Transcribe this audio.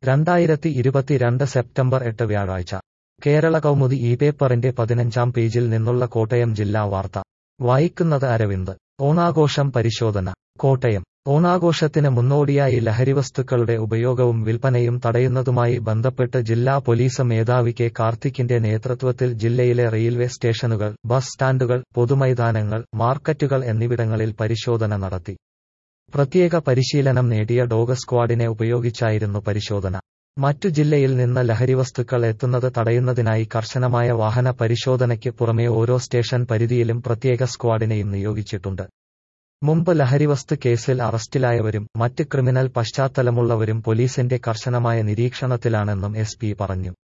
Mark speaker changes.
Speaker 1: രണ്ടായിരത്തി ഇരുപത്തിരണ്ട് സെപ്റ്റംബർ എട്ട് വ്യാഴാഴ്ച കേരള കൗമുദി ഈ പേപ്പറിന്റെ പതിനഞ്ചാം പേജിൽ നിന്നുള്ള കോട്ടയം ജില്ലാ വാർത്ത വായിക്കുന്നത് അരവിന്ദ് ഓണാഘോഷം പരിശോധന കോട്ടയം ഓണാഘോഷത്തിന് മുന്നോടിയായി ലഹരിവസ്തുക്കളുടെ ഉപയോഗവും വിൽപ്പനയും തടയുന്നതുമായി ബന്ധപ്പെട്ട് ജില്ലാ പോലീസ് മേധാവി കെ കാർത്തിക്കിന്റെ നേതൃത്വത്തിൽ ജില്ലയിലെ റെയിൽവേ സ്റ്റേഷനുകൾ ബസ് സ്റ്റാൻഡുകൾ പൊതുമൈതാനങ്ങൾ മാർക്കറ്റുകൾ എന്നിവിടങ്ങളിൽ പരിശോധന നടത്തി പ്രത്യേക പരിശീലനം നേടിയ ഡോഗ് സ്ക്വാഡിനെ ഉപയോഗിച്ചായിരുന്നു പരിശോധന മറ്റു ജില്ലയിൽ നിന്ന് ലഹരിവസ്തുക്കൾ എത്തുന്നത് തടയുന്നതിനായി കർശനമായ വാഹന പരിശോധനയ്ക്ക് പുറമെ ഓരോ സ്റ്റേഷൻ പരിധിയിലും പ്രത്യേക സ്ക്വാഡിനെയും നിയോഗിച്ചിട്ടുണ്ട് മുമ്പ് ലഹരിവസ്തു കേസിൽ അറസ്റ്റിലായവരും മറ്റ് ക്രിമിനൽ പശ്ചാത്തലമുള്ളവരും പോലീസിന്റെ കർശനമായ നിരീക്ഷണത്തിലാണെന്നും എസ് പി പറഞ്ഞു